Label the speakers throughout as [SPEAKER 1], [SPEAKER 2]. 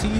[SPEAKER 1] برصيد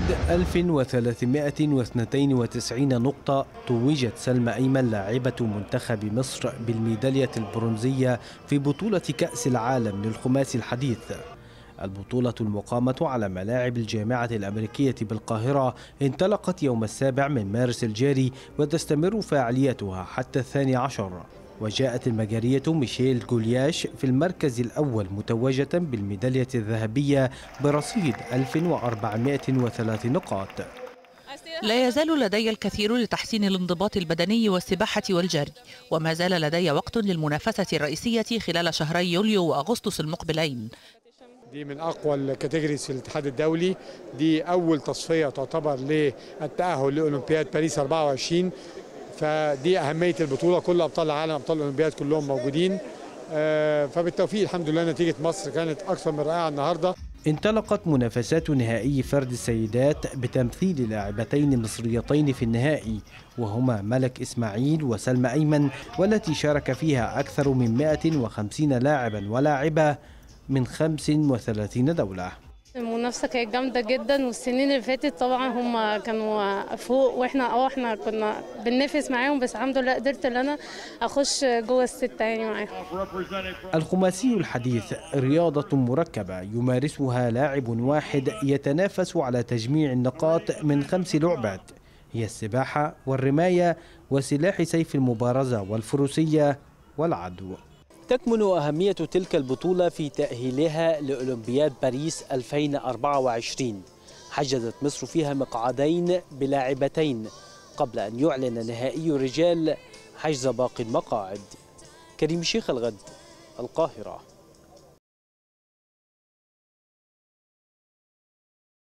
[SPEAKER 1] 1392 نقطة توجت سلمى أيمن لاعبة منتخب مصر بالميدالية البرونزية في بطولة كأس العالم للخماس الحديث البطولة المقامة على ملاعب الجامعة الأمريكية بالقاهرة انطلقت يوم السابع من مارس الجاري وتستمر فعاليتها حتى الثاني عشر وجاءت المجرية ميشيل جولياش في المركز الأول متوجة بالميدالية الذهبية برصيد 1403 نقاط
[SPEAKER 2] لا يزال لدي الكثير لتحسين الانضباط البدني والسباحة والجري وما زال لدي وقت للمنافسة الرئيسية خلال شهري يوليو وأغسطس المقبلين
[SPEAKER 3] دي من اقوى الكاتيجوريز في الاتحاد الدولي دي اول تصفيه تعتبر للتاهل لاولمبياد باريس 24 فدي اهميه البطوله كل ابطال العالم ابطال الاولمبياد كلهم موجودين آه، فبالتوفيق الحمد لله نتيجه مصر كانت اكثر من رائعه النهارده
[SPEAKER 1] انطلقت منافسات نهائي فرد السيدات بتمثيل لاعبتين مصريتين في النهائي وهما ملك إسماعيل وسلمى أيمن والتي شارك فيها أكثر من 150 لاعبا ولاعبة من 35 دولة
[SPEAKER 4] المنافسة كانت جامدة جدا والسنين اللي فاتت طبعا هم كانوا فوق واحنا اه احنا كنا بننافس معاهم بس الحمد لله قدرت ان انا اخش جوه الستة يعني معاهم
[SPEAKER 1] الخماسي الحديث رياضة مركبة يمارسها لاعب واحد يتنافس على تجميع النقاط من خمس لعبات هي السباحة والرماية وسلاح سيف المبارزة والفروسية والعدو تكمن أهمية تلك البطولة في تأهيلها لأولمبياد باريس 2024 حجزت مصر فيها مقعدين بلاعبتين قبل أن يعلن نهائي الرجال حجز باقي المقاعد كريم شيخ الغد القاهرة